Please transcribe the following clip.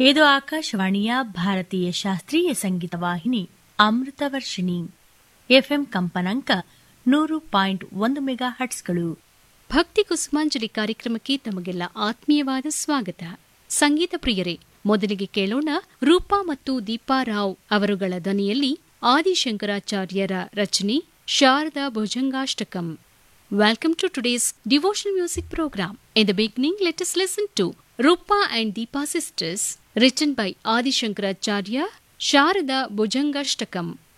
ಇದು ಆಕಾಶವಾಣಿಯ ಭಾರತೀಯ ಶಾಸ್ತ್ರೀಯ ಸಂಗೀತ ವಾಹಿನಿ ಅಮೃತ ವರ್ಷಿಣಿ ಎಫ್ಎಂ ಕಂಪನಾಂಕ ನೂರು ಪಾಯಿಂಟ್ ಒಂದು ಮೆಗಾ ಹಟ್ಸ್ಗಳು ಭಕ್ತಿ ಕುಸುಮಾಂಜಲಿ ಕಾರ್ಯಕ್ರಮಕ್ಕೆ ತಮಗೆಲ್ಲ ಆತ್ಮೀಯವಾದ ಸ್ವಾಗತ ಸಂಗೀತ ಪ್ರಿಯರೇ ಮೊದಲಿಗೆ ಕೇಳೋಣ ರೂಪಾ ಮತ್ತು ದೀಪಾ ರಾವ್ ಅವರುಗಳ ದನಿಯಲ್ಲಿ ಆದಿಶಂಕರಾಚಾರ್ಯರ ರಚನೆ Sharada ಭುಜಂಗಾಷ್ಟಕಂ Welcome to today's devotional music program. In the beginning, let us listen to Rupa and Deepa Sisters, written by Adi Shankaracharya, Sharada Bhujangashtakam.